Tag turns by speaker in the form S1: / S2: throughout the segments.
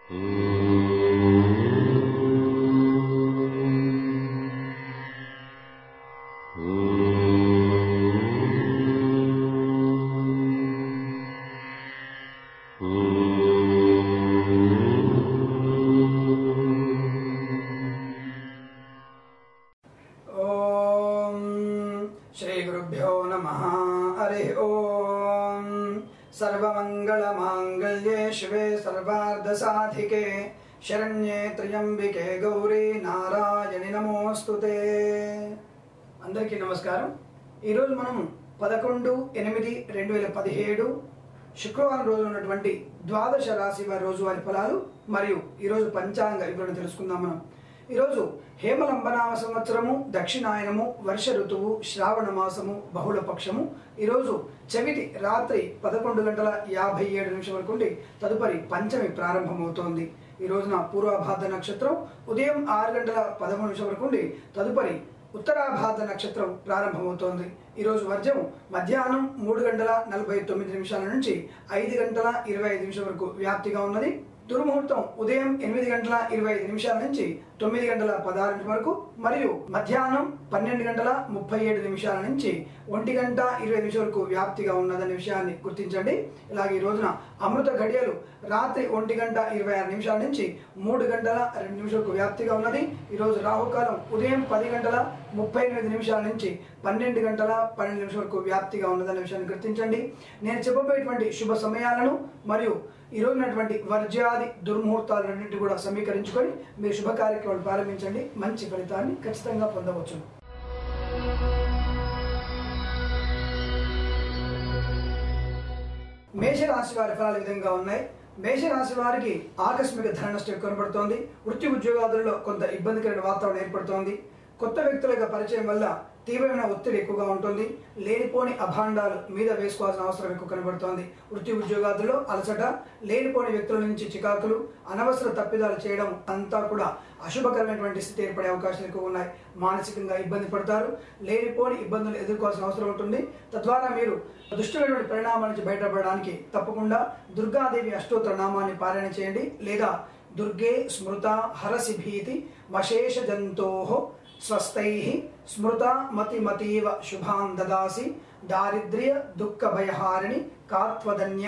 S1: ॐ श्रीगुरुभ्यो नमः हरिः ॐ सर्वमङ्गलमाङ्गल्ये शिवे सर्वार्धसाधिके శరణ్యే త్రయంబికే గౌరీ నారాయణి నమోస్తుతే అందరికీ నమస్కారం ఈరోజు మనం పదకొండు ఎనిమిది రెండు వేల పదిహేడు శుక్రవారం రోజు ఉన్నటువంటి ద్వాదశ రాశి వారి రోజువారి ఫలాలు మరియు ఈరోజు పంచాంగ వివరణ తెలుసుకుందాం మనం ఈరోజు హేమలంబనామ సంవత్సరము దక్షిణాయనము వర్ష ఋతువు శ్రావణ మాసము బహుళ పక్షము ఈరోజు చవితి రాత్రి పదకొండు గంటల యాభై ఏడు నిమిషం వరకు ఉండి తదుపరి పంచమి ప్రారంభమవుతోంది ఈ రోజున పూర్వభాద్ర నక్షత్రం ఉదయం ఆరు గంటల పదమూడు నిమిషం వరకు ఉండి తదుపరి ఉత్తరాభాద్ర నక్షత్రం ప్రారంభమవుతోంది ఈరోజు వర్జం మధ్యాహ్నం మూడు గంటల నలభై తొమ్మిది నిమిషాల నుంచి ఐదు గంటల ఇరవై ఐదు నిమిషం వరకు వ్యాప్తిగా ఉన్నది దుర్ముహూర్తం ఉదయం ఎనిమిది గంటల ఇరవై ఐదు నిమిషాల నుంచి తొమ్మిది గంటల పదహారు నిమిషం వరకు మరియు మధ్యాహ్నం పన్నెండు గంటల ముప్పై ఏడు నిమిషాల నుంచి ఒంటి గంట ఇరవై నిమిషం వరకు వ్యాప్తిగా ఉన్నదనే విషయాన్ని గుర్తించండి ఇలాగే ఈ రోజున అమృత గడియలు రాత్రి ఒంటి గంట ఇరవై ఆరు నిమిషాల నుంచి మూడు గంటల రెండు నిమిషాలకు వ్యాప్తిగా ఉన్నది ఈ రోజు రాహుకాలం ఉదయం పది గంటల ముప్పై ఎనిమిది నిమిషాల నుంచి పన్నెండు గంటల పన్నెండు నిమిషాల వరకు వ్యాప్తిగా ఉన్నదనే విషయాన్ని గుర్తించండి నేను చెప్పబోయేటువంటి శుభ సమయాలను మరియు ఈ రోజు ఉన్నటువంటి వర్జ్యాది దుర్ముహూర్తాలన్నింటి కూడా సమీకరించుకొని మీరు శుభ కార్యక్రమాలు ప్రారంభించండి మంచి ఫలితాన్ని ఖచ్చితంగా పొందవచ్చు మేషరాశి వారి ఫలాలు ఈ విధంగా ఉన్నాయి మేషరాశి వారికి ఆకస్మిక ధన నష్టం కనబడుతోంది వృత్తి ఉద్యోగాదుల్లో కొంత ఇబ్బందికరమైన వాతావరణం ఏర్పడుతోంది కొత్త వ్యక్తుల యొక్క పరిచయం వల్ల తీవ్రమైన ఒత్తిడి ఎక్కువగా ఉంటుంది లేనిపోని అభాండాలు మీద వేసుకోవాల్సిన అవసరం ఎక్కువ కనబడుతోంది వృత్తి ఉద్యోగాదుల్లో అలసట లేనిపోని వ్యక్తుల నుంచి చికాకులు అనవసర తప్పిదాలు చేయడం అంతా కూడా అశుభకరమైనటువంటి స్థితి ఏర్పడే అవకాశాలు ఎక్కువ ఉన్నాయి మానసికంగా ఇబ్బంది పడతారు లేనిపోని ఇబ్బందులు ఎదుర్కోవాల్సిన అవసరం ఉంటుంది తద్వారా మీరు దుష్టమైనటువంటి పరిణామాల నుంచి బయటపడడానికి తప్పకుండా దుర్గాదేవి అష్టోత్తర నామాన్ని పారాయణ చేయండి లేదా దుర్గే స్మృత హరసి భీతి మశేష జంతోహో స్వస్థై స్మృత మతిమతీవ శుభాన్ దదాసి దారిద్ర్య దుఃఖ భయహారిణి కాత్వధన్య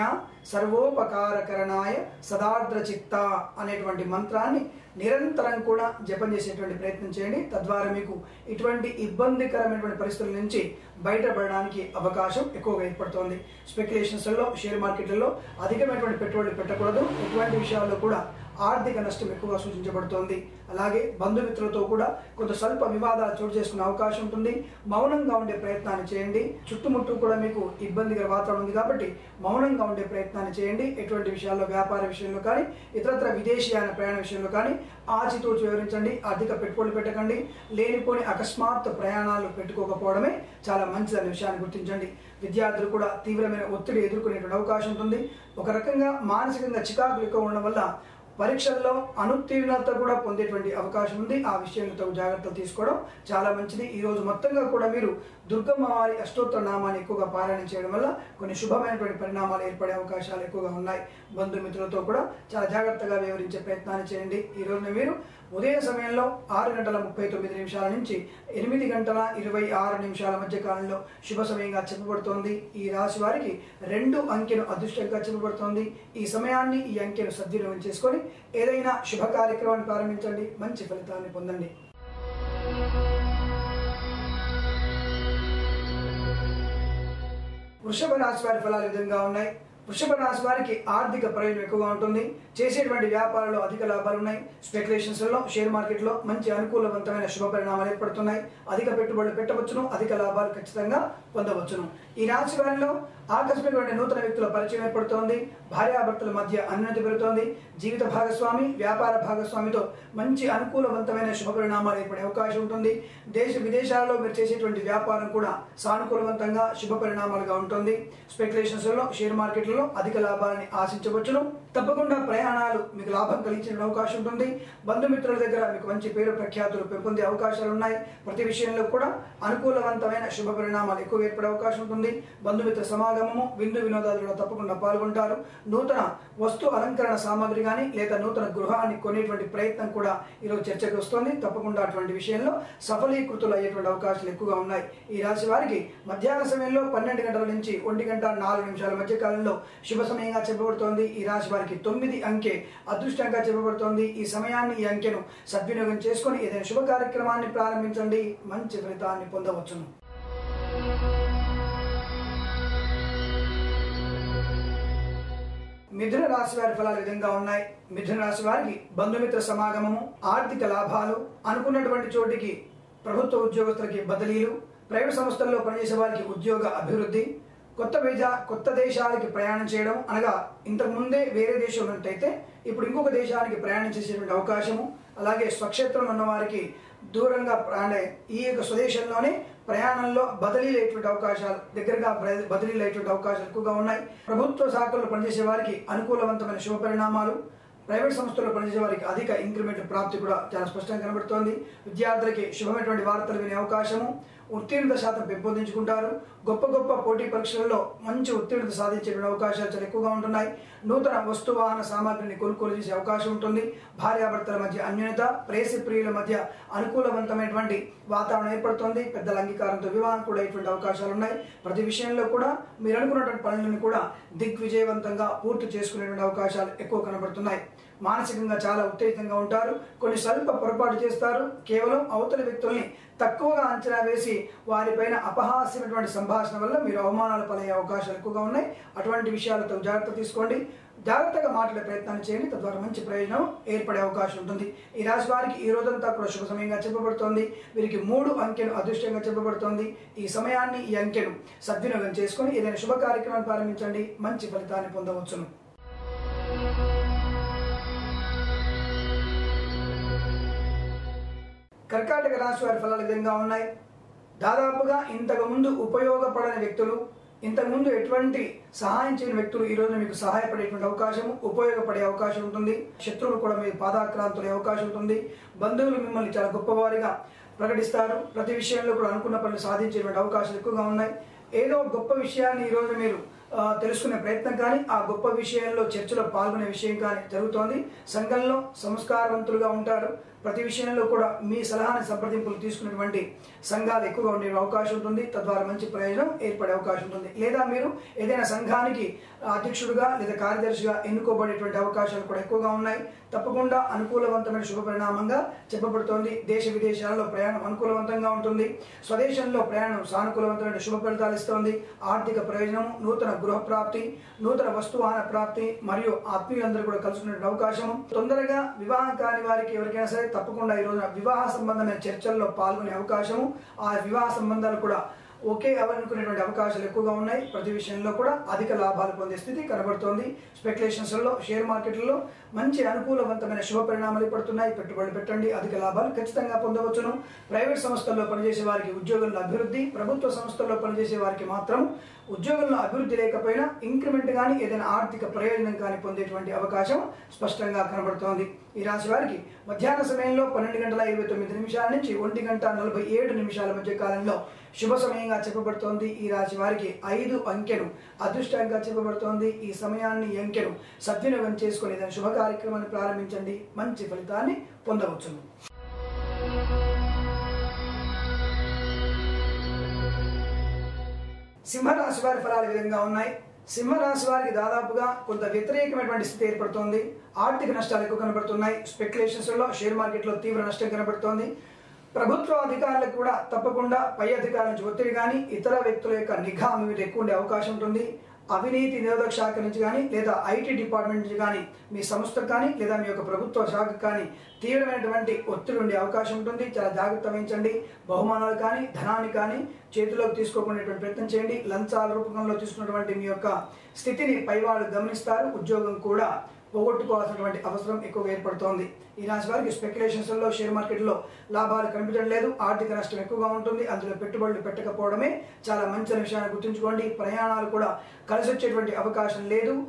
S1: సర్వోపకారకరణాయ సదార్ద్ర చిత్త అనేటువంటి మంత్రాన్ని నిరంతరం కూడా జపం చేసేటువంటి ప్రయత్నం చేయండి తద్వారా మీకు ఇటువంటి ఇబ్బందికరమైనటువంటి పరిస్థితుల నుంచి బయటపడడానికి అవకాశం ఎక్కువగా ఏర్పడుతోంది స్పెక్యులేషన్స్లో షేర్ మార్కెట్లలో అధికమైనటువంటి పెట్టుబడులు పెట్టకూడదు ఇటువంటి విషయాల్లో కూడా ఆర్థిక నష్టం ఎక్కువగా సూచించబడుతోంది అలాగే బంధుమిత్రులతో కూడా కొంత స్వల్ప వివాదాలు చోటు చేసుకునే అవకాశం ఉంటుంది మౌనంగా ఉండే ప్రయత్నాన్ని చేయండి చుట్టుముట్టు కూడా మీకు ఇబ్బందికర వాతావరణం ఉంది కాబట్టి మౌనంగా ఉండే ప్రయత్నాన్ని చేయండి ఎటువంటి విషయాల్లో వ్యాపార విషయంలో కానీ ఇతరత్ర విదేశీయాన ప్రయాణ విషయంలో కానీ ఆచితూచి వివరించండి అధిక పెట్టుబడులు పెట్టకండి లేనిపోని అకస్మాత్ ప్రయాణాలు పెట్టుకోకపోవడమే చాలా మంచిదనే విషయాన్ని గుర్తించండి విద్యార్థులు కూడా తీవ్రమైన ఒత్తిడి ఎదుర్కొనేటువంటి అవకాశం ఉంటుంది ఒక రకంగా మానసికంగా చికాకులు ఎక్కువ ఉండడం వల్ల పరీక్షల్లో అనుత్తీర్ణత కూడా పొందేటువంటి అవకాశం ఉంది ఆ విషయంలో తగు జాగ్రత్తలు తీసుకోవడం చాలా మంచిది ఈ రోజు మొత్తంగా కూడా మీరు దుర్గమ్మ వారి అష్టోత్తర నామాన్ని ఎక్కువగా పారాయణ చేయడం వల్ల కొన్ని శుభమైనటువంటి పరిణామాలు ఏర్పడే అవకాశాలు ఎక్కువగా ఉన్నాయి బంధుమిత్రులతో కూడా చాలా జాగ్రత్తగా వివరించే ప్రయత్నాన్ని చేయండి ఈ రోజున మీరు ఉదయం సమయంలో ఆరు గంటల ముప్పై తొమ్మిది నిమిషాల నుంచి ఎనిమిది గంటల ఇరవై ఆరు నిమిషాల మధ్య కాలంలో శుభ సమయంగా చెప్పబడుతోంది ఈ రాశి వారికి రెండు అంకెను అదృష్టంగా చెప్పబడుతోంది ఈ సమయాన్ని ఈ అంకెను సద్వినియోగం చేసుకొని ఏదైనా శుభ కార్యక్రమాన్ని ప్రారంభించండి మంచి ఫలితాన్ని పొందండి వృషభ రాశి వారి ఫలాలు ఈ విధంగా ఉన్నాయి వృషభ రాశి వారికి ఆర్థిక ప్రయోజనం ఎక్కువగా ఉంటుంది చేసేటువంటి వ్యాపారాల్లో అధిక లాభాలు ఉన్నాయి స్పెక్యులేషన్స్ లో షేర్ మార్కెట్ లో మంచి అనుకూలవంతమైన శుభ పరిణామాలు ఏర్పడుతున్నాయి అధిక పెట్టుబడులు పెట్టవచ్చును అధిక లాభాలు ఖచ్చితంగా పొందవచ్చును ఈ రాశి వారిలో ఆకస్మికమైన నూతన వ్యక్తుల పరిచయం ఏర్పడుతోంది భార్యాభర్తల మధ్య అన్యోన్యత పెరుగుతోంది జీవిత భాగస్వామి వ్యాపార భాగస్వామితో మంచి అనుకూలవంతమైన శుభ పరిణామాలు ఏర్పడే అవకాశం ఉంటుంది దేశ విదేశాలలో మీరు చేసేటువంటి వ్యాపారం కూడా సానుకూలవంతంగా శుభ పరిణామాలుగా ఉంటుంది స్పెక్యులేషన్స్ లో షేర్ మార్కెట్లలో అధిక లాభాలని ఆశించవచ్చును తప్పకుండా ప్రయాణాలు మీకు లాభం కలిగించే అవకాశం ఉంటుంది బంధుమిత్రుల దగ్గర మీకు మంచి పేరు ప్రఖ్యాతులు పెంపొందే అవకాశాలు ఉన్నాయి ప్రతి విషయంలో కూడా అనుకూలవంతమైన శుభ పరిణామాలు ఎక్కువ ఏర్పడే అవకాశం ఉంటుంది బంధుమిత్ర సమాగమము విందు వినోదాలలో తప్పకుండా పాల్గొంటారు నూతన వస్తు అలంకరణ సామాగ్రి కానీ లేదా నూతన గృహాన్ని కొనేటువంటి ప్రయత్నం కూడా ఈరోజు చర్చకు వస్తుంది తప్పకుండా అటువంటి విషయంలో సఫలీకృతులు అయ్యేటువంటి అవకాశాలు ఎక్కువగా ఉన్నాయి ఈ రాశి వారికి మధ్యాహ్న సమయంలో పన్నెండు గంటల నుంచి ఒంటి గంట నాలుగు నిమిషాల మధ్య కాలంలో శుభ సమయంగా చెప్పబడుతోంది ఈ రాశి వారికి తొమ్మిది అంకె అదృష్టంగా చెప్పబడుతోంది ఈ సమయాన్ని ఈ అంకెను సద్వినియోగం చేసుకొని ఏదైనా శుభ కార్యక్రమాన్ని ప్రారంభించండి మంచి ఫలితాన్ని పొందవచ్చును మిథున రాశి వారి ఫలాలు ఈ విధంగా ఉన్నాయి మిథున రాశి వారికి బంధుమిత్ర సమాగమము ఆర్థిక లాభాలు అనుకున్నటువంటి చోటికి ప్రభుత్వ ఉద్యోగస్తులకి బదిలీలు ప్రైవేట్ సంస్థల్లో పనిచేసే వారికి ఉద్యోగ అభివృద్ధి కొత్త విజ కొత్త దేశాలకి ప్రయాణం చేయడం అనగా ఇంతకు ముందే వేరే దేశం ఉన్నట్టయితే ఇప్పుడు ఇంకొక దేశానికి ప్రయాణం చేసేటువంటి అవకాశము అలాగే స్వక్షేత్రంలో ఉన్న వారికి దూరంగా అంటే ఈ యొక్క స్వదేశంలోనే ప్రయాణంలో బదిలీలు అయ్యేటువంటి అవకాశాలు దగ్గరగా బ- బదిలీలు అయ్యేటువంటి అవకాశాలు ఎక్కువగా ఉన్నాయి ప్రభుత్వ శాఖల్లో పనిచేసే వారికి అనుకూలవంతమైన శుభ పరిణామాలు ప్రైవేట్ సంస్థల్లో పనిచేసే వారికి అధిక ఇంక్రిమెంట్ ప్రాప్తి కూడా చాలా స్పష్టంగా కనబడుతోంది విద్యార్థులకి శుభమైనటువంటి వార్తలు వినే అవకాశము ఉత్తీర్ణత శాతం పెంపొందించుకుంటారు గొప్ప గొప్ప పోటీ పరీక్షలలో మంచి ఉత్తీర్ణత సాధించే అవకాశాలు చాలా ఎక్కువగా ఉంటున్నాయి నూతన వస్తు వాహన సామాగ్రిని కొనుగోలు చేసే అవకాశం ఉంటుంది భార్యాభర్తల మధ్య అన్యోన్యత ప్రేసి ప్రియుల మధ్య అనుకూలవంతమైనటువంటి వాతావరణం ఏర్పడుతుంది పెద్దల అంగీకారంతో వివాహం కూడా అయ్యేటువంటి అవకాశాలు ఉన్నాయి ప్రతి విషయంలో కూడా మీరు అనుకున్నటువంటి పనులను కూడా దిగ్విజయవంతంగా పూర్తి చేసుకునేటువంటి అవకాశాలు ఎక్కువ కనబడుతున్నాయి మానసికంగా చాలా ఉత్తేజంగా ఉంటారు కొన్ని స్వల్ప పొరపాటు చేస్తారు కేవలం అవతలి వ్యక్తుల్ని తక్కువగా అంచనా వేసి వారిపైన అపహాస్యమైనటువంటి సంభాషణ వల్ల మీరు అవమానాలు పాలయ్యే అవకాశాలు ఎక్కువగా ఉన్నాయి అటువంటి విషయాలతో జాగ్రత్త తీసుకోండి జాగ్రత్తగా మాట్లాడే ప్రయత్నాన్ని చేయండి తద్వారా మంచి ప్రయోజనం ఏర్పడే అవకాశం ఉంటుంది ఈ రాశి వారికి ఈ రోజంతా కూడా శుభ సమయంగా చెప్పబడుతోంది వీరికి మూడు అంకెను అదృష్టంగా చెప్పబడుతోంది ఈ సమయాన్ని ఈ అంకెను సద్వినియోగం చేసుకొని ఏదైనా శుభ కార్యక్రమాన్ని ప్రారంభించండి మంచి ఫలితాన్ని పొందవచ్చును కర్కాటక రాశి వారి ఫలాలు ఈ విధంగా ఉన్నాయి దాదాపుగా ఇంతకు ముందు ఉపయోగపడని వ్యక్తులు ఇంతకుముందు ఎటువంటి సహాయం చేయని వ్యక్తులు ఈ రోజు మీకు సహాయపడేటువంటి అవకాశం ఉపయోగపడే అవకాశం ఉంటుంది శత్రువులు కూడా మీ పాదాక్రాంతులే అవకాశం ఉంటుంది బంధువులు మిమ్మల్ని చాలా గొప్పవారిగా ప్రకటిస్తారు ప్రతి విషయంలో కూడా అనుకున్న పనులు సాధించేటువంటి అవకాశాలు ఎక్కువగా ఉన్నాయి ఏదో గొప్ప విషయాన్ని ఈరోజు మీరు ఆ, తెలుసుకునే ప్రయత్నం కానీ ఆ గొప్ప విషయంలో చర్చలో పాల్గొనే విషయం కానీ జరుగుతోంది సంఘంలో సంస్కారవంతులుగా ఉంటారు ప్రతి విషయంలో కూడా మీ సలహాని సంప్రదింపులు తీసుకునేటువంటి సంఘాలు ఎక్కువగా ఉండే అవకాశం ఉంటుంది తద్వారా మంచి ప్రయోజనం ఏర్పడే అవకాశం ఉంటుంది లేదా మీరు ఏదైనా సంఘానికి అధ్యక్షుడిగా లేదా కార్యదర్శిగా ఎన్నుకోబడేటువంటి అవకాశాలు కూడా ఎక్కువగా ఉన్నాయి తప్పకుండా అనుకూలవంతమైన శుభ పరిణామంగా చెప్పబడుతోంది దేశ విదేశాలలో ప్రయాణం అనుకూలవంతంగా ఉంటుంది స్వదేశంలో ప్రయాణం సానుకూలవంతమైన శుభ ఫలితాలు ఇస్తోంది ఆర్థిక ప్రయోజనం నూతన గృహ ప్రాప్తి నూతన వస్తువాహన ప్రాప్తి మరియు ఆత్మీయులందరూ కూడా కలుసుకునే అవకాశం తొందరగా వివాహం కాని వారికి ఎవరికైనా సరే తప్పకుండా ఈ రోజున వివాహ సంబంధమైన చర్చల్లో పాల్గొనే అవకాశము ఆ వివాహ సంబంధాలు కూడా ఒకే అవ్వాలనుకునేటువంటి అవకాశాలు ఎక్కువగా ఉన్నాయి ప్రతి విషయంలో కూడా అధిక లాభాలు పొందే స్థితి కనబడుతోంది స్పెక్యులేషన్స్లో షేర్ మార్కెట్లలో మంచి అనుకూలవంతమైన శుభ పరిణామాలు పడుతున్నాయి పెట్టుబడులు పెట్టండి అధిక లాభాలు ఖచ్చితంగా పొందవచ్చును ప్రైవేట్ సంస్థల్లో పనిచేసే వారికి ఉద్యోగుల అభివృద్ధి ప్రభుత్వ సంస్థల్లో పనిచేసే వారికి మాత్రం ఉద్యోగుల్లో అభివృద్ధి లేకపోయినా ఇంక్రిమెంట్ కానీ ఏదైనా ఆర్థిక ప్రయోజనం కానీ పొందేటువంటి అవకాశం స్పష్టంగా కనబడుతోంది ఈ రాశి వారికి మధ్యాహ్న సమయంలో పన్నెండు గంటల ఇరవై తొమ్మిది నిమిషాల నుంచి ఒంటి గంట నలభై ఏడు నిమిషాల మధ్య కాలంలో శుభ సమయంగా చెప్పబడుతోంది ఈ రాశి వారికి ఐదు అంకెను అదృష్టంగా చెప్పబడుతోంది ఈ సమయాన్ని ఈ అంకెను సద్వినియోగం చేసుకుని దాని శుభ కార్యక్రమాన్ని ప్రారంభించండి మంచి ఫలితాన్ని పొందవచ్చును సింహరాశి వారి ఫలాలు ఈ విధంగా ఉన్నాయి సింహరాశి వారికి దాదాపుగా కొంత వ్యతిరేకమైనటువంటి స్థితి ఏర్పడుతోంది ఆర్థిక నష్టాలు ఎక్కువ కనబడుతున్నాయి స్పెక్యులేషన్స్ లో షేర్ మార్కెట్ లో తీవ్ర నష్టం కనబడుతోంది ప్రభుత్వ అధికారులకు కూడా తప్పకుండా పై అధికారుల నుంచి ఒత్తిడి కానీ ఇతర వ్యక్తుల యొక్క నిఘా మీ మీద ఎక్కువ ఉండే అవకాశం ఉంటుంది అవినీతి నిరోధక శాఖ నుంచి కానీ లేదా ఐటీ డిపార్ట్మెంట్ నుంచి కానీ మీ సంస్థకు కానీ లేదా మీ యొక్క ప్రభుత్వ శాఖకు కానీ తీవ్రమైనటువంటి ఒత్తిడి ఉండే అవకాశం ఉంటుంది చాలా జాగ్రత్త వహించండి బహుమానాలు కానీ ధనాన్ని కానీ చేతిలోకి తీసుకోకునేటువంటి ప్రయత్నం చేయండి లంచాల రూపంలో తీసుకున్నటువంటి మీ యొక్క స్థితిని పైవాళ్ళు గమనిస్తారు ఉద్యోగం కూడా పోగొట్టుకోవాల్సినటువంటి అవసరం ఎక్కువగా ఏర్పడుతోంది ఈ రాశి వారికి స్పెక్యులేషన్స్లో షేర్ మార్కెట్లో లాభాలు కనిపించడం లేదు ఆర్థిక నష్టం ఎక్కువగా ఉంటుంది అందులో పెట్టుబడులు పెట్టకపోవడమే చాలా మంచి విషయాన్ని గుర్తుంచుకోండి ప్రయాణాలు కూడా కలిసి వచ్చేటువంటి అవకాశం లేదు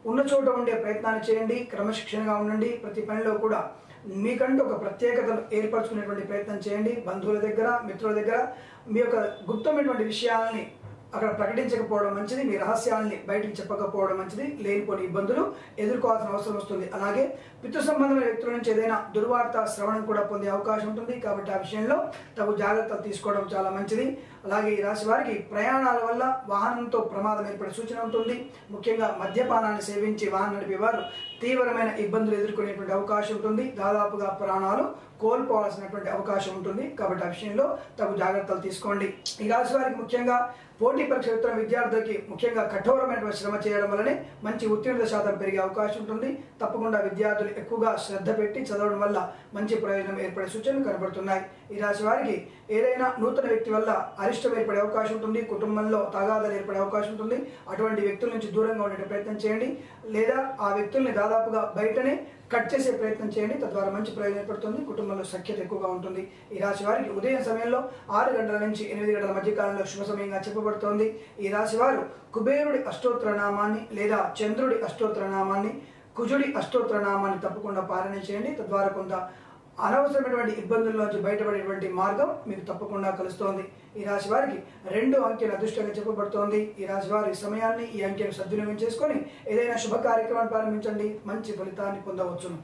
S1: ఉన్న చోట ఉండే ప్రయత్నాన్ని చేయండి క్రమశిక్షణగా ఉండండి ప్రతి పనిలో కూడా మీకంటూ ఒక ప్రత్యేకతను ఏర్పరచుకునేటువంటి ప్రయత్నం చేయండి బంధువుల దగ్గర మిత్రుల దగ్గర మీ యొక్క గుప్తమైనటువంటి విషయాలని అక్కడ ప్రకటించకపోవడం మంచిది మీ రహస్యాలని బయటికి చెప్పకపోవడం మంచిది లేనిపోని ఇబ్బందులు ఎదుర్కోవాల్సిన అవసరం వస్తుంది అలాగే పితృ సంబంధమైన వ్యక్తుల నుంచి ఏదైనా దుర్వార్త శ్రవణం కూడా పొందే అవకాశం ఉంటుంది కాబట్టి ఆ విషయంలో తగు జాగ్రత్తలు తీసుకోవడం చాలా మంచిది అలాగే ఈ రాశి వారికి ప్రయాణాల వల్ల వాహనంతో ప్రమాదం ఏర్పడే సూచన ఉంటుంది ముఖ్యంగా మద్యపానాన్ని సేవించి వాహనం నడిపేవారు తీవ్రమైన ఇబ్బందులు ఎదుర్కొనేటువంటి అవకాశం ఉంటుంది దాదాపుగా ప్రాణాలు కోల్పోవాల్సినటువంటి అవకాశం ఉంటుంది కాబట్టి ఆ విషయంలో తగు జాగ్రత్తలు తీసుకోండి ఈ రాశి వారికి ముఖ్యంగా పోటీ పరీక్ష ఎత్తున్న విద్యార్థులకి ముఖ్యంగా కఠోరమైనటువంటి శ్రమ చేయడం వల్లనే మంచి ఉత్తీర్ణత శాతం పెరిగే అవకాశం ఉంటుంది తప్పకుండా విద్యార్థులు ఎక్కువగా శ్రద్ధ పెట్టి చదవడం వల్ల మంచి ప్రయోజనం ఏర్పడే సూచనలు కనబడుతున్నాయి ఈ రాశి వారికి ఏదైనా నూతన వ్యక్తి వల్ల అరిష్టం ఏర్పడే అవకాశం ఉంటుంది కుటుంబంలో తగాదాలు ఏర్పడే అవకాశం ఉంటుంది అటువంటి వ్యక్తుల నుంచి దూరంగా ఉండే ప్రయత్నం చేయండి లేదా ఆ వ్యక్తుల్ని దాదాపుగా బయటనే కట్ చేసే ప్రయత్నం చేయండి తద్వారా మంచి ప్రయోజనం ఏర్పడుతుంది కుటుంబంలో సఖ్యత ఎక్కువగా ఉంటుంది ఈ రాశి వారికి ఉదయం సమయంలో ఆరు గంటల నుంచి ఎనిమిది గంటల మధ్య కాలంలో శుభ సమయంగా చెప్పబడుతోంది ఈ రాశి వారు కుబేరుడి అష్టోత్తర నామాన్ని లేదా చంద్రుడి అష్టోత్తర నామాన్ని కుజుడి అష్టోత్తర నామాన్ని తప్పకుండా పాలన చేయండి తద్వారా కొంత అనవసరమైనటువంటి ఇబ్బందుల్లోంచి బయటపడేటువంటి మార్గం మీకు తప్పకుండా కలుస్తోంది ఈ రాశి వారికి రెండు అంకెలు అదృష్టంగా చెప్పబడుతోంది ఈ రాశి వారి సమయాన్ని ఈ అంకెను సద్వినియోగం చేసుకొని ఏదైనా శుభ కార్యక్రమాన్ని ప్రారంభించండి మంచి ఫలితాన్ని పొందవచ్చును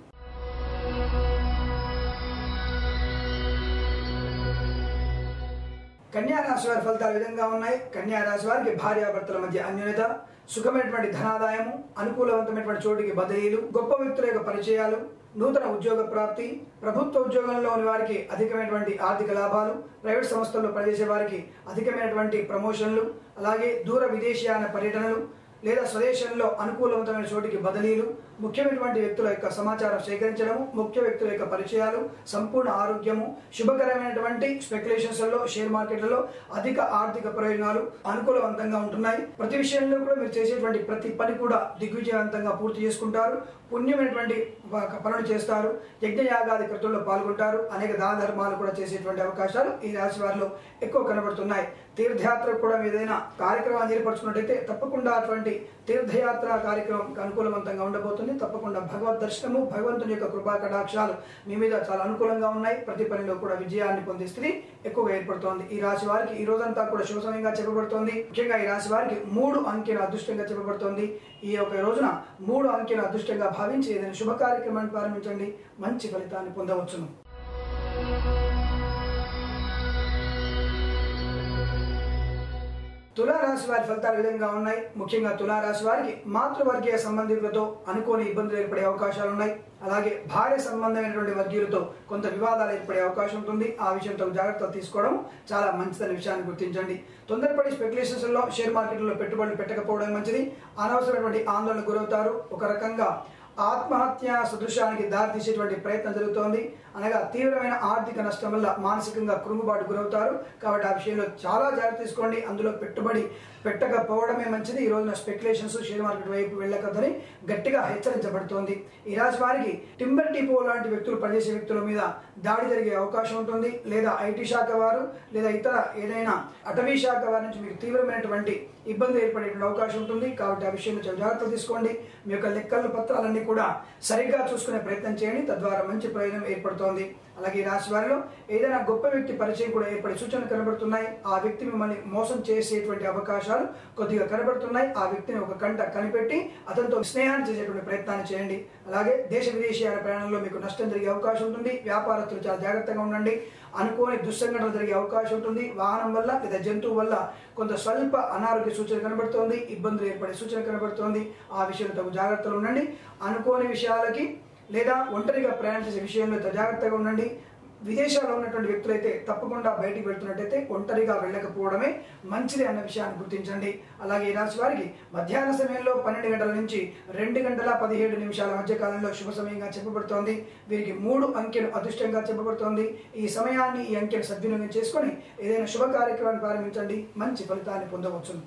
S1: కన్యా రాశి వారి ఫలితాలు ఈ విధంగా ఉన్నాయి కన్యా రాశి వారికి భార్యాభర్తల మధ్య అన్యోన్యత సుఖమైనటువంటి ధనాదాయము అనుకూలవంతమైనటువంటి చోటికి బదిలీలు గొప్ప వ్యక్తుల యొక్క పరిచయాలు నూతన ఉద్యోగ ప్రాప్తి ప్రభుత్వ ఉద్యోగంలో ఉన్న వారికి అధికమైనటువంటి ఆర్థిక లాభాలు ప్రైవేట్ సంస్థల్లో పనిచేసే వారికి అధికమైనటువంటి ప్రమోషన్లు అలాగే దూర విదేశీయాన పర్యటనలు లేదా స్వదేశంలో అనుకూలవంతమైన చోటికి బదిలీలు ముఖ్యమైనటువంటి వ్యక్తుల యొక్క సమాచారం సేకరించడము ముఖ్య వ్యక్తుల యొక్క పరిచయాలు సంపూర్ణ ఆరోగ్యము శుభకరమైనటువంటి స్పెక్యులేషన్స్లలో షేర్ మార్కెట్లలో అధిక ఆర్థిక ప్రయోజనాలు అనుకూలవంతంగా ఉంటున్నాయి ప్రతి విషయంలో కూడా మీరు చేసేటువంటి ప్రతి పని కూడా దిగ్విజయవంతంగా పూర్తి చేసుకుంటారు పుణ్యమైనటువంటి ప- పనులు చేస్తారు యజ్ఞయాగాది కృతుల్లో పాల్గొంటారు అనేక దాన ధర్మాలు కూడా చేసేటువంటి అవకాశాలు ఈ రాశి వారిలో ఎక్కువ కనబడుతున్నాయి తీర్థయాత్రకు కూడా మీరు ఏదైనా కార్యక్రమాన్ని ఏర్పరచుకున్నట్టయితే తప్పకుండా అటువంటి తీర్థయాత్ర కార్యక్రమం అనుకూలవంతంగా ఉండబోతుంది తప్పకుండా భగవద్ దర్శనము భగవంతుని యొక్క కృపా కటాక్షాలు మీ మీద చాలా అనుకూలంగా ఉన్నాయి ప్రతి పనిలో కూడా విజయాన్ని పొందే స్థితి ఎక్కువగా ఏర్పడుతోంది ఈ రాశి వారికి ఈ రోజంతా కూడా శుభ సమయంగా చెప్పబడుతోంది ముఖ్యంగా ఈ రాశి వారికి మూడు అంకెను అదృష్టంగా చెప్పబడుతోంది ఈ యొక్క రోజున మూడు అంకెను అదృష్టంగా భావించి ఏదైనా శుభ కార్యక్రమాన్ని ప్రారంభించండి మంచి ఫలితాన్ని పొందవచ్చును తులారాశి వారి ఫలితాలు ఈ విధంగా ఉన్నాయి ముఖ్యంగా తులారాశి వారికి మాతృవర్గీయ సంబంధికులతో అనుకోని ఇబ్బందులు ఏర్పడే అవకాశాలు ఉన్నాయి అలాగే భార్య సంబంధమైనటువంటి వర్గీయులతో కొంత వివాదాలు ఏర్పడే అవకాశం ఉంటుంది ఆ విషయంతో జాగ్రత్తలు తీసుకోవడం చాలా మంచిదనే విషయాన్ని గుర్తించండి తొందరపడి స్పెక్యులేషన్స్ లో షేర్ మార్కెట్లో పెట్టుబడులు పెట్టకపోవడం మంచిది అనవసరమైనటువంటి ఆందోళన గురవుతారు ఒక రకంగా ఆత్మహత్య సదృశానికి దారితీసేటువంటి ప్రయత్నం జరుగుతోంది అనగా తీవ్రమైన ఆర్థిక నష్టం వల్ల మానసికంగా కృంగుబాటు గురవుతారు కాబట్టి ఆ విషయంలో చాలా జాగ్రత్త తీసుకోండి అందులో పెట్టుబడి పెట్టకపోవడమే మంచిది ఈ రోజున స్పెక్యులేషన్స్ షేర్ మార్కెట్ వైపు వెళ్ళకద్దని గట్టిగా హెచ్చరించబడుతోంది ఈ రాశి వారికి టింబర్ డిపో లాంటి వ్యక్తులు పనిచేసే వ్యక్తుల మీద దాడి జరిగే అవకాశం ఉంటుంది లేదా ఐటీ శాఖ వారు లేదా ఇతర ఏదైనా అటవీ శాఖ వారి నుంచి మీకు తీవ్రమైనటువంటి ఇబ్బంది ఏర్పడేటువంటి అవకాశం ఉంటుంది కాబట్టి ఆ విషయంలో చాలా జాగ్రత్తలు తీసుకోండి మీ యొక్క లెక్కల పత్రాలన్నీ కూడా సరిగ్గా చూసుకునే ప్రయత్నం చేయండి తద్వారా మంచి ప్రయోజనం ఏర్పడుతోంది అలాగే ఈ రాశి వారిలో ఏదైనా గొప్ప వ్యక్తి పరిచయం కూడా ఏర్పడే సూచనలు కనబడుతున్నాయి ఆ వ్యక్తి మిమ్మల్ని మోసం చేసేటువంటి అవకాశాలు కొద్దిగా కనబడుతున్నాయి ఆ వ్యక్తిని ఒక కంట కనిపెట్టి అతనితో స్నేహాన్ని చేసేటువంటి ప్రయత్నాన్ని చేయండి అలాగే దేశ విదేశీయాల ప్రయాణంలో మీకు నష్టం జరిగే అవకాశం ఉంటుంది వ్యాపారస్తులు చాలా జాగ్రత్తగా ఉండండి అనుకోని దుస్సంఘటనలు జరిగే అవకాశం ఉంటుంది వాహనం వల్ల లేదా జంతువు వల్ల కొంత స్వల్ప అనారోగ్య సూచన కనబడుతోంది ఇబ్బందులు ఏర్పడే సూచన కనబడుతోంది ఆ విషయంలో తగు జాగ్రత్తలు ఉండండి అనుకోని విషయాలకి లేదా ఒంటరిగా ప్రయాణం చేసే విషయంలో తగు జాగ్రత్తగా ఉండండి విదేశాల్లో ఉన్నటువంటి వ్యక్తులైతే తప్పకుండా బయటికి వెళ్తున్నట్టయితే ఒంటరిగా వెళ్ళకపోవడమే మంచిది అన్న విషయాన్ని గుర్తించండి అలాగే ఈ రాశి వారికి మధ్యాహ్న సమయంలో పన్నెండు గంటల నుంచి రెండు గంటల పదిహేడు నిమిషాల మధ్య కాలంలో శుభ సమయంగా చెప్పబడుతోంది వీరికి మూడు అంకెలు అదృష్టంగా చెప్పబడుతోంది ఈ సమయాన్ని ఈ అంకెను సద్వినియోగం చేసుకొని ఏదైనా శుభ కార్యక్రమాన్ని ప్రారంభించండి మంచి ఫలితాన్ని పొందవచ్చును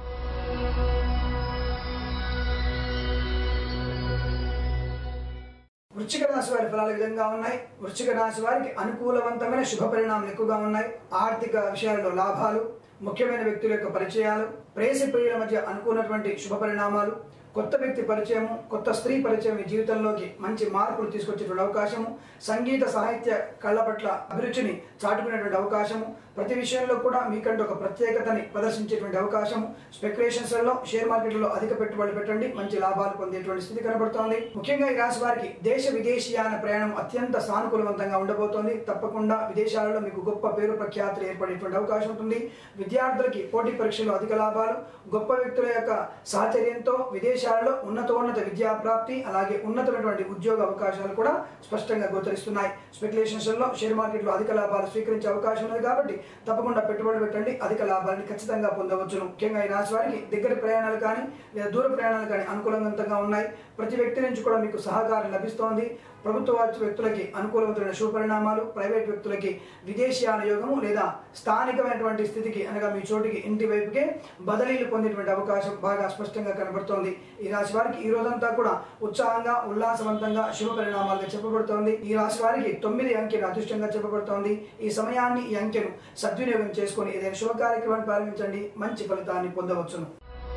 S1: వృశ్చిక రాశి వారి ఫలాలు ఈ విధంగా ఉన్నాయి వృశ్చిక రాశి వారికి అనుకూలవంతమైన శుభ పరిణామాలు ఎక్కువగా ఉన్నాయి ఆర్థిక విషయాలలో లాభాలు ముఖ్యమైన వ్యక్తుల యొక్క పరిచయాలు ప్రేసి ప్రియుల మధ్య అనుకున్నటువంటి శుభ పరిణామాలు కొత్త వ్యక్తి పరిచయము కొత్త స్త్రీ పరిచయం మీ జీవితంలోకి మంచి మార్పులు తీసుకొచ్చేటువంటి అవకాశము సంగీత సాహిత్య కళ్ళ పట్ల అభిరుచిని చాటుకునేటువంటి అవకాశము ప్రతి విషయంలో కూడా మీకంటూ ఒక ప్రత్యేకతని ప్రదర్శించేటువంటి అవకాశము స్పెక్యులేషన్స్లలో షేర్ మార్కెట్లో అధిక పెట్టుబడి పెట్టండి మంచి లాభాలు పొందేటువంటి స్థితి కనబడుతోంది ముఖ్యంగా ఈ రాశి వారికి దేశ విదేశీయాన ప్రయాణం అత్యంత సానుకూలవంతంగా ఉండబోతోంది తప్పకుండా విదేశాలలో మీకు గొప్ప పేరు ప్రఖ్యాతులు ఏర్పడేటువంటి అవకాశం ఉంటుంది విద్యార్థులకి పోటీ పరీక్షల్లో అధిక లాభాలు గొప్ప వ్యక్తుల యొక్క సాహచర్యంతో విదేశాలలో ఉన్నతోన్నత విద్యా ప్రాప్తి అలాగే ఉన్నతమైనటువంటి ఉద్యోగ అవకాశాలు కూడా స్పష్టంగా గోచరిస్తున్నాయి స్పెక్యులేషన్స్ లో షేర్ మార్కెట్లో అధిక లాభాలు స్వీకరించే అవకాశం ఉంది కాబట్టి తప్పకుండా పెట్టుబడి పెట్టండి అధిక లాభాలని ఖచ్చితంగా పొందవచ్చును ముఖ్యంగా ఈ రాశి వారికి దగ్గర ప్రయాణాలు కానీ లేదా దూర ప్రయాణాలు కానీ అనుకూలంగా ఉన్నాయి ప్రతి వ్యక్తి నుంచి కూడా మీకు సహకారం లభిస్తోంది ప్రభుత్వ వారి వ్యక్తులకి అనుకూలమైన శుభ పరిణామాలు ప్రైవేట్ వ్యక్తులకి విదేశీయాన యోగము లేదా స్థానికమైనటువంటి స్థితికి అనగా మీ చోటికి ఇంటి వైపుకే బదిలీలు పొందేటువంటి అవకాశం బాగా స్పష్టంగా కనబడుతోంది ఈ రాశి వారికి ఈ రోజంతా కూడా ఉత్సాహంగా ఉల్లాసవంతంగా శుభ పరిణామాలుగా చెప్పబడుతోంది ఈ రాశి వారికి తొమ్మిది అంకెను అదృష్టంగా చెప్పబడుతోంది ఈ సమయాన్ని ఈ అంకెను సద్వినియోగం చేసుకొని ఏదైనా శుభ కార్యక్రమాన్ని ప్రారంభించండి మంచి ఫలితాన్ని పొందవచ్చును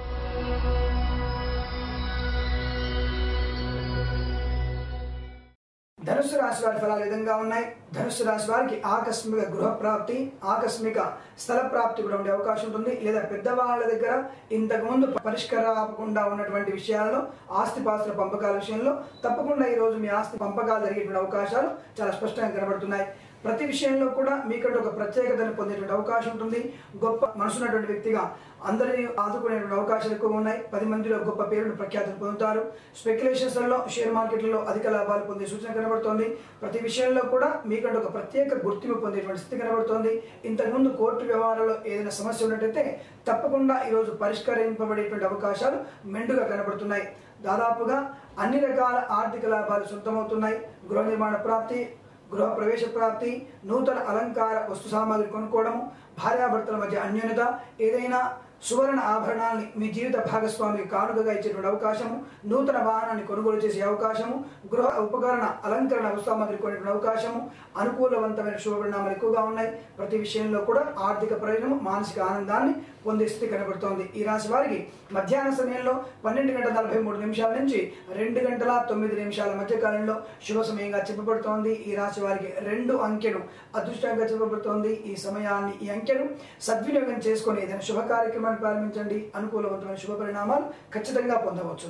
S1: ధనుసు రాశి వారి ఫలాలు ఈ విధంగా ఉన్నాయి ధనుసు రాశి వారికి ఆకస్మిక గృహ ప్రాప్తి ఆకస్మిక స్థల ప్రాప్తి కూడా ఉండే అవకాశం ఉంటుంది లేదా పెద్దవాళ్ళ దగ్గర ఇంతకుముందు పరిష్కారకుండా ఉన్నటువంటి విషయాల్లో ఆస్తిపాస్తుల పంపకాల విషయంలో తప్పకుండా ఈ రోజు మీ ఆస్తి పంపకాలు జరిగేటువంటి అవకాశాలు చాలా స్పష్టంగా కనబడుతున్నాయి ప్రతి విషయంలో కూడా మీకంటూ ఒక ప్రత్యేకతను పొందేటువంటి అవకాశం ఉంటుంది గొప్ప మనసున్నటువంటి వ్యక్తిగా అందరినీ ఆదుకునేటువంటి అవకాశాలు ఎక్కువగా ఉన్నాయి పది మందిలో గొప్ప పేరును ప్రఖ్యాతిని పొందుతారు స్పెక్యులేషన్స్లలో షేర్ మార్కెట్లలో అధిక లాభాలు పొందే సూచన కనబడుతోంది ప్రతి విషయంలో కూడా మీకంటూ ఒక ప్రత్యేక గుర్తింపు పొందేటువంటి స్థితి కనబడుతోంది ఇంతకుముందు కోర్టు వ్యవహారాల్లో ఏదైనా సమస్య ఉన్నట్టయితే తప్పకుండా ఈరోజు పరిష్కరింపబడేటువంటి అవకాశాలు మెండుగా కనబడుతున్నాయి దాదాపుగా అన్ని రకాల ఆర్థిక లాభాలు సొంతమవుతున్నాయి గృహ నిర్మాణ ప్రాప్తి గృహ ప్రవేశ ప్రాప్తి నూతన అలంకార వస్తు సామాగ్రి కొనుక్కోవడము భార్యాభర్తల మధ్య అన్యోన్యత ఏదైనా సువర్ణ ఆభరణాలని మీ జీవిత భాగస్వామికి కానుకగా ఇచ్చేటువంటి అవకాశము నూతన వాహనాన్ని కొనుగోలు చేసే అవకాశము గృహ ఉపకరణ అలంకరణ వస్తుసామాగ్రి కొనేటువంటి అవకాశము అనుకూలవంతమైన శుభ పరిణామాలు ఎక్కువగా ఉన్నాయి ప్రతి విషయంలో కూడా ఆర్థిక ప్రయోజనం మానసిక ఆనందాన్ని పొందే స్థితి కనబడుతోంది ఈ రాశి వారికి మధ్యాహ్న సమయంలో పన్నెండు గంటల నలభై మూడు నిమిషాల నుంచి రెండు గంటల తొమ్మిది నిమిషాల మధ్య కాలంలో శుభ సమయంగా చెప్పబడుతోంది ఈ రాశి వారికి రెండు అంకెను అదృష్టంగా చెప్పబడుతోంది ఈ సమయాన్ని ఈ అంకెను సద్వినియోగం చేసుకొని ఏదైనా శుభ కార్యక్రమాన్ని ప్రారంభించండి అనుకూలవంతమైన శుభ పరిణామాలు ఖచ్చితంగా పొందవచ్చు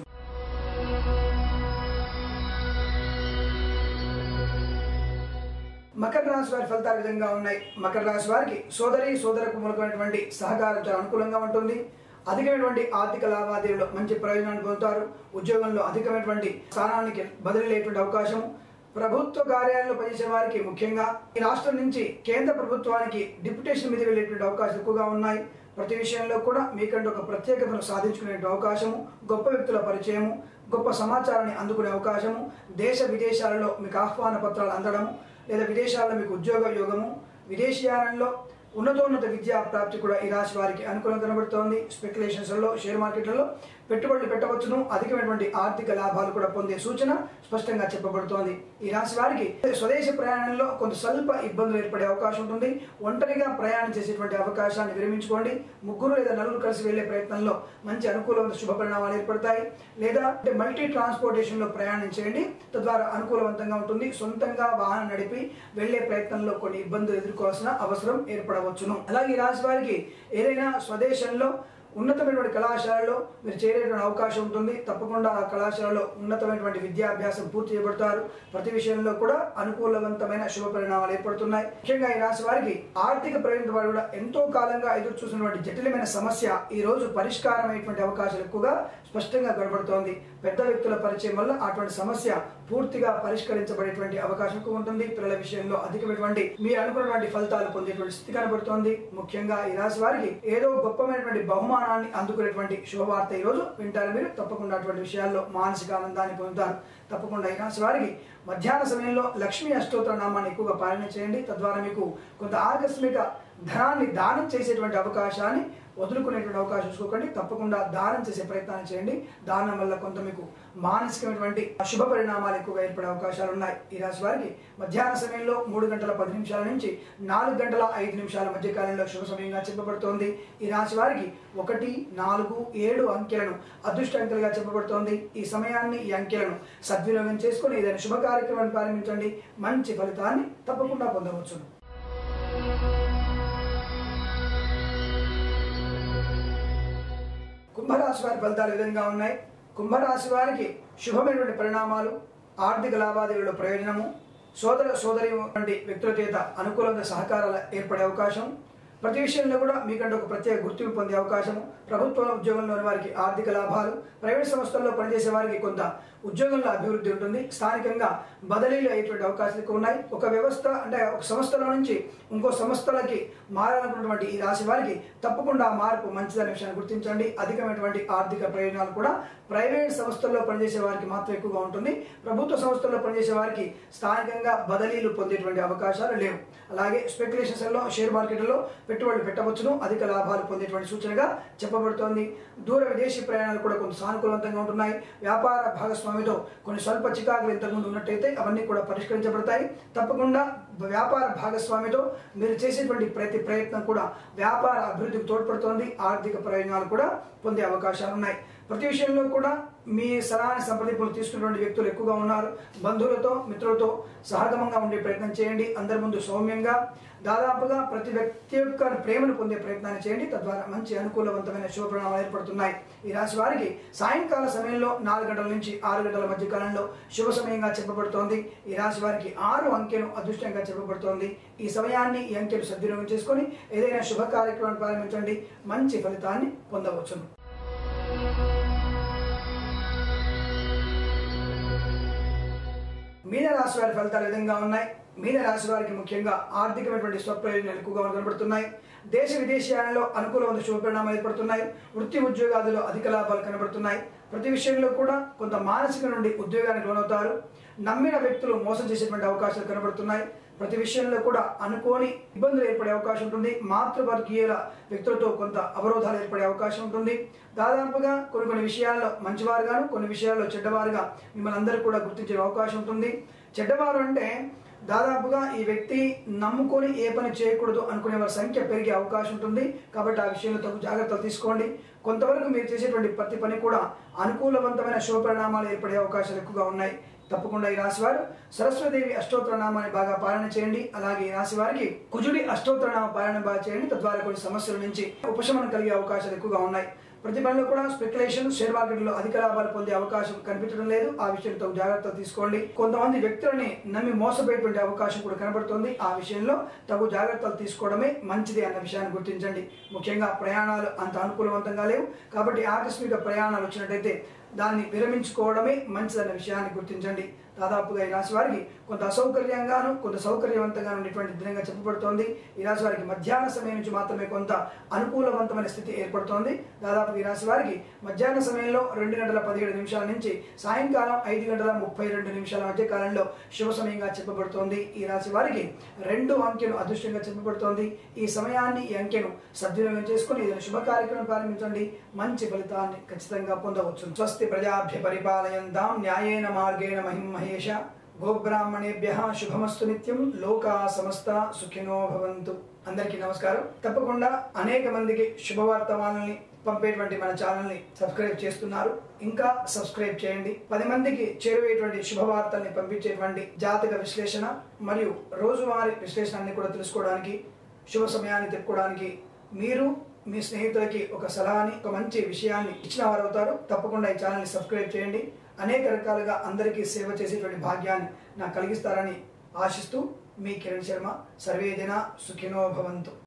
S1: మకర రాశి వారి ఫలితాలు ఈ విధంగా ఉన్నాయి మకర రాశి వారికి సోదరి సోదరకు మూలకమైనటువంటి సహకారం చాలా అనుకూలంగా ఉంటుంది అధికమైనటువంటి ఆర్థిక లావాదేవీలో మంచి ప్రయోజనాన్ని పొందుతారు ఉద్యోగంలో అధికమైనటువంటి స్థానానికి బదిలీ అయ్యేటువంటి అవకాశం ప్రభుత్వ కార్యాలయంలో పనిచేసే వారికి ముఖ్యంగా ఈ రాష్ట్రం నుంచి కేంద్ర ప్రభుత్వానికి డిప్యుటేషన్ మీద వెళ్ళేటువంటి అవకాశాలు ఎక్కువగా ఉన్నాయి ప్రతి విషయంలో కూడా మీకంటూ ఒక ప్రత్యేకతను సాధించుకునే అవకాశము గొప్ప వ్యక్తుల పరిచయము గొప్ప సమాచారాన్ని అందుకునే అవకాశము దేశ విదేశాలలో మీకు ఆహ్వాన పత్రాలు అందడము లేదా విదేశాల్లో మీకు ఉద్యోగ యోగము విదేశీయానంలో ఉన్నతోన్నత విద్యా ప్రాప్తి కూడా ఈ రాశి వారికి అనుకూలంగా కనబడుతోంది స్పెక్యులేషన్స్లలో షేర్ మార్కెట్లలో పెట్టుబడులు పెట్టవచ్చును అధికమైనటువంటి ఆర్థిక లాభాలు కూడా పొందే సూచన స్పష్టంగా చెప్పబడుతోంది ఈ రాశి వారికి స్వదేశ ప్రయాణంలో కొంత స్వల్ప ఇబ్బందులు ఏర్పడే అవకాశం ఉంటుంది ఒంటరిగా ప్రయాణం చేసేటువంటి అవకాశాన్ని విరమించుకోండి ముగ్గురు లేదా నలుగురు కలిసి వెళ్లే ప్రయత్నంలో మంచి అనుకూలమైన శుభ పరిణామాలు ఏర్పడతాయి లేదా అంటే మల్టీ ట్రాన్స్పోర్టేషన్ లో ప్రయాణం చేయండి తద్వారా అనుకూలవంతంగా ఉంటుంది సొంతంగా వాహనం నడిపి వెళ్లే ప్రయత్నంలో కొన్ని ఇబ్బందులు ఎదుర్కోవాల్సిన అవసరం ఏర్పడవచ్చును అలాగే ఈ రాశి వారికి ఏదైనా స్వదేశంలో ఉన్నతమైనటువంటి కళాశాలలో మీరు చేరేటువంటి అవకాశం ఉంటుంది తప్పకుండా ఆ కళాశాలలో ఉన్నతమైనటువంటి విద్యాభ్యాసం పూర్తి చేయబడతారు ప్రతి విషయంలో కూడా అనుకూలవంతమైన శుభ పరిణామాలు ఏర్పడుతున్నాయి ముఖ్యంగా ఈ రాశి వారికి ఆర్థిక ప్రయోజనం వారు కూడా ఎంతో కాలంగా ఎదురు చూసినటువంటి జటిలమైన సమస్య ఈ రోజు పరిష్కారమైనటువంటి అవకాశాలు ఎక్కువగా స్పష్టంగా కనబడుతోంది పెద్ద వ్యక్తుల పరిచయం వల్ల అటువంటి సమస్య పూర్తిగా పరిష్కరించబడేటువంటి అవకాశం ఎక్కువ ఉంటుంది పిల్లల విషయంలో అధికమైనటువంటి మీరు అనుకున్నటువంటి ఫలితాలు పొందేటువంటి స్థితి కనబడుతోంది ముఖ్యంగా ఈ రాశి వారికి ఏదో గొప్పమైనటువంటి బహుమానాన్ని అందుకునేటువంటి శుభవార్త ఈ రోజు వింటారు మీరు తప్పకుండా అటువంటి విషయాల్లో మానసిక ఆనందాన్ని పొందుతారు తప్పకుండా ఈ రాశి వారికి మధ్యాహ్న సమయంలో లక్ష్మీ అష్టోత్తర నామాన్ని ఎక్కువగా పాలన చేయండి తద్వారా మీకు కొంత ఆకస్మిక ధనాన్ని దానం చేసేటువంటి అవకాశాన్ని వదులుకునేటువంటి అవకాశం చూసుకోకండి తప్పకుండా దానం చేసే ప్రయత్నాన్ని చేయండి దానం వల్ల కొంత మీకు మానసికమైనటువంటి శుభ పరిణామాలు ఎక్కువగా ఏర్పడే అవకాశాలు ఉన్నాయి ఈ రాశి వారికి మధ్యాహ్న సమయంలో మూడు గంటల పది నిమిషాల నుంచి నాలుగు గంటల ఐదు నిమిషాల మధ్య కాలంలో శుభ సమయంగా చెప్పబడుతోంది ఈ రాశి వారికి ఒకటి నాలుగు ఏడు అంకెలను అదృష్ట అంకెలుగా చెప్పబడుతోంది ఈ సమయాన్ని ఈ అంకెలను సద్వినియోగం చేసుకుని ఏదైనా శుభ కార్యక్రమాన్ని ప్రారంభించండి మంచి ఫలితాన్ని తప్పకుండా పొందవచ్చు కుంభరాశి వారి ఫలితాలు ఈ విధంగా ఉన్నాయి కుంభరాశి వారికి శుభమైనటువంటి పరిణామాలు ఆర్థిక లావాదేవీల ప్రయోజనము సోదర సోదరి వంటి వ్యక్తుల చేత అనుకూలంగా సహకారాలు ఏర్పడే అవకాశం ప్రతి విషయంలో కూడా మీకంటే ఒక ప్రత్యేక గుర్తింపు పొందే అవకాశము ప్రభుత్వ ఉద్యోగంలోని వారికి ఆర్థిక లాభాలు ప్రైవేట్ సంస్థల్లో పనిచేసే వారికి కొంత ఉద్యోగంలో అభివృద్ధి ఉంటుంది స్థానికంగా బదిలీలు అయ్యేటువంటి అవకాశాలు ఎక్కువ ఉన్నాయి ఒక వ్యవస్థ అంటే ఒక సంస్థలో నుంచి ఇంకో సంస్థలకి మారాలనుకున్నటువంటి ఈ రాశి వారికి తప్పకుండా ఆ మార్పు మంచిదనే విషయాన్ని గుర్తించండి అధికమైనటువంటి ఆర్థిక ప్రయోజనాలు కూడా ప్రైవేట్ సంస్థల్లో పనిచేసే వారికి మాత్రం ఎక్కువగా ఉంటుంది ప్రభుత్వ సంస్థల్లో పనిచేసే వారికి స్థానికంగా బదిలీలు పొందేటువంటి అవకాశాలు లేవు అలాగే స్పెక్యులేషన్స్లో షేర్ మార్కెట్లో పెట్టుబడులు పెట్టవచ్చును అధిక లాభాలు పొందేటువంటి సూచనగా చెప్పబడుతోంది దూర విదేశీ ప్రయాణాలు కూడా కొంత సానుకూలవంతంగా ఉంటున్నాయి వ్యాపార భాగస్వామితో కొన్ని స్వల్ప చికాకులు ఇంతకుముందు ఉన్నట్టయితే అవన్నీ కూడా పరిష్కరించబడతాయి తప్పకుండా వ్యాపార భాగస్వామితో మీరు చేసేటువంటి ప్రతి ప్రయత్నం కూడా వ్యాపార అభివృద్ధికి తోడ్పడుతోంది ఆర్థిక ప్రయోజనాలు కూడా పొందే అవకాశాలు ఉన్నాయి ప్రతి విషయంలో కూడా మీ సలహాని సంప్రదింపులు తీసుకున్నటువంటి వ్యక్తులు ఎక్కువగా ఉన్నారు బంధువులతో మిత్రులతో సహగమంగా ఉండే ప్రయత్నం చేయండి అందరి ముందు సౌమ్యంగా దాదాపుగా ప్రతి వ్యక్తి యొక్క ప్రేమను పొందే ప్రయత్నాన్ని చేయండి తద్వారా మంచి అనుకూలవంతమైన శుభ పరిణామాలు ఏర్పడుతున్నాయి ఈ రాశి వారికి సాయంకాల సమయంలో నాలుగు గంటల నుంచి ఆరు గంటల మధ్య కాలంలో శుభ సమయంగా చెప్పబడుతోంది ఈ రాశి వారికి ఆరు అంకెను అదృష్టంగా చెప్పబడుతోంది ఈ సమయాన్ని ఈ అంకెను సద్వినియోగం చేసుకొని ఏదైనా శుభ కార్యక్రమాన్ని ప్రారంభించండి మంచి ఫలితాన్ని పొందవచ్చును మీన రాశి వారి ఫలితాలు ఈ విధంగా ఉన్నాయి మీన రాశి వారికి ముఖ్యంగా ఆర్థికమైనటువంటి స్వప్రయోజనాలు ఎక్కువగా కనబడుతున్నాయి దేశ విదేశీయాలలో అనుకూలమైన శుభ పరిణామాలు ఏర్పడుతున్నాయి వృత్తి ఉద్యోగాదులో అధిక లాభాలు కనబడుతున్నాయి ప్రతి విషయంలో కూడా కొంత మానసిక నుండి ఉద్యోగానికి లోనవుతారు నమ్మిన వ్యక్తులు మోసం చేసేటువంటి అవకాశాలు కనబడుతున్నాయి ప్రతి విషయంలో కూడా అనుకోని ఇబ్బందులు ఏర్పడే అవకాశం ఉంటుంది మాతృవర్గీయుల వ్యక్తులతో కొంత అవరోధాలు ఏర్పడే అవకాశం ఉంటుంది దాదాపుగా కొన్ని కొన్ని విషయాల్లో మంచివారుగాను కొన్ని విషయాల్లో చెడ్డవారుగా మిమ్మల్ని అందరూ కూడా గుర్తించే అవకాశం ఉంటుంది చెడ్డవారు అంటే దాదాపుగా ఈ వ్యక్తి నమ్ముకొని ఏ పని చేయకూడదు అనుకునే వారి సంఖ్య పెరిగే అవకాశం ఉంటుంది కాబట్టి ఆ విషయంలో తగు జాగ్రత్తలు తీసుకోండి కొంతవరకు మీరు చేసేటువంటి ప్రతి పని కూడా అనుకూలవంతమైన శుభ పరిణామాలు ఏర్పడే అవకాశాలు ఎక్కువగా ఉన్నాయి తప్పకుండా ఈ రాశి వారు సరస్వదేవి అష్టోత్తర నామాన్ని బాగా పాలన చేయండి అలాగే ఈ రాశి వారికి కుజుడి అష్టోత్తర నామ పాలన బాగా చేయండి తద్వారా కొన్ని సమస్యల నుంచి ఉపశమనం కలిగే అవకాశాలు ఎక్కువగా ఉన్నాయి ప్రతి పనిలో కూడా స్పెక్యులేషన్ షేర్ మార్కెట్లో అధిక లాభాలు పొందే అవకాశం కనిపించడం లేదు ఆ విషయంతో జాగ్రత్తలు తీసుకోండి కొంతమంది వ్యక్తులని నమ్మి మోసపోయేటువంటి అవకాశం కూడా కనబడుతోంది ఆ విషయంలో తగు జాగ్రత్తలు తీసుకోవడమే మంచిది అన్న విషయాన్ని గుర్తించండి ముఖ్యంగా ప్రయాణాలు అంత అనుకూలవంతంగా లేవు కాబట్టి ఆకస్మిక ప్రయాణాలు వచ్చినట్టయితే దాన్ని విరమించుకోవడమే మంచిదన్న విషయాన్ని గుర్తించండి దాదాపుగా ఈ రాశి వారికి కొంత అసౌకర్యంగాను కొంత సౌకర్యవంతంగా ఉండేటువంటి దినంగా చెప్పబడుతోంది ఈ రాశి వారికి మధ్యాహ్న సమయం నుంచి మాత్రమే కొంత అనుకూలవంతమైన స్థితి ఏర్పడుతోంది దాదాపు ఈ రాశి వారికి మధ్యాహ్న సమయంలో రెండు గంటల పదిహేడు నిమిషాల నుంచి సాయంకాలం ఐదు గంటల ముప్పై రెండు నిమిషాల మధ్య కాలంలో శుభ సమయంగా చెప్పబడుతోంది ఈ రాశి వారికి రెండు అంకెను అదృష్టంగా చెప్పబడుతోంది ఈ సమయాన్ని ఈ అంకెను సద్వినియోగం చేసుకుని ఏదైనా శుభ కార్యక్రమం ప్రారంభించండి మంచి ఫలితాన్ని ఖచ్చితంగా పొందవచ్చు స్వస్తి ప్రజాభ్య పరిపాలయంతాం న్యాయేన మార్గేణ మహిం మహేష గోబ్రాహ్మణేభ్య శుభమస్తు నిత్యం లోకా సమస్త సుఖినో భవంతు అందరికీ నమస్కారం తప్పకుండా అనేక మందికి శుభవార్తమానాలని పంపేటువంటి మన ఛానల్ని సబ్స్క్రైబ్ చేస్తున్నారు ఇంకా సబ్స్క్రైబ్ చేయండి పది మందికి చేరువేటువంటి శుభవార్తల్ని పంపించేటువంటి జాతక విశ్లేషణ మరియు రోజువారీ విశ్లేషణ అన్ని కూడా తెలుసుకోవడానికి శుభ సమయాన్ని తెప్పుకోవడానికి మీరు మీ స్నేహితులకి ఒక సలహాని ఒక మంచి విషయాన్ని ఇచ్చిన వారు అవుతారు తప్పకుండా ఈ ఛానల్ని సబ్స్క్రైబ్ చేయండి అనేక రకాలుగా అందరికీ సేవ చేసేటువంటి భాగ్యాన్ని నాకు కలిగిస్తారని ఆశిస్తూ మీ కిరణ్ శర్మ సర్వే జన సుఖినో భవంతు